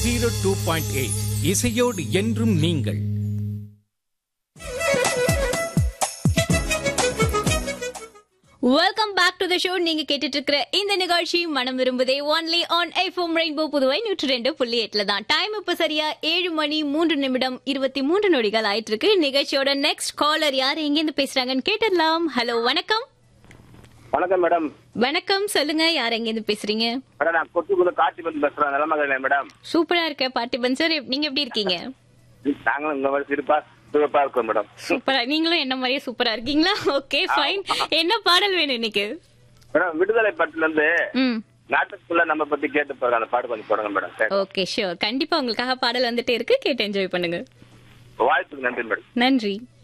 Zero two point eight இசையோடு என்றும் நீங்கள் welcome back to the show நீங்க கேட்டுட்டு இருக்கிற இந்த நிகழ்ச்சி மனம் விரும்புதே ஒன்லி ஆன் ஐஃபோம் ரெயின்போ புதுவை நூற்றி ரெண்டு புள்ளி எட்டுல தான் டைம் இப்ப சரியா ஏழு மணி மூன்று நிமிடம் இருபத்தி மூன்று நொடிகள் ஆயிட்டு இருக்கு நிகழ்ச்சியோட நெக்ஸ்ட் காலர் யார் எங்க இருந்து பேசுறாங்கன்னு கேட்டுடலாம் ஹலோ வணக்கம் வணக்கம் மேடம் வணக்கம் சொல்லுங்க யார் எங்க இருந்து பேசுறீங்க மேடம் நான் கொட்டுக்குள்ள காட்சி பத்தி பேசுறேன் நிலமகளே மேடம் சூப்பரா இருக்க பார்த்திபன் சார் நீங்க எப்படி இருக்கீங்க நாங்களும் இந்த மாதிரி சிரிப்பா சிறப்பா இருக்கோம் மேடம் சூப்பரா நீங்களும் என்ன மாதிரியே சூப்பரா இருக்கீங்களா ஓகே ஃபைன் என்ன பாடல் வேணும் இன்னைக்கு மேடம் விடுதலை பட்டில இருந்து ம் நாட்டுக்குள்ள நம்ம பத்தி கேட்டு போறோம் அந்த பாட்டு கொஞ்சம் போடுங்க மேடம் சரி. ஓகே ஷியோர் கண்டிப்பா உங்களுக்காக பாடல் வந்துட்டே இருக்கு கேட்டு என்ஜாய் பண்ணுங்க வாய்ப்புக்கு நன்றி மேடம் நன்றி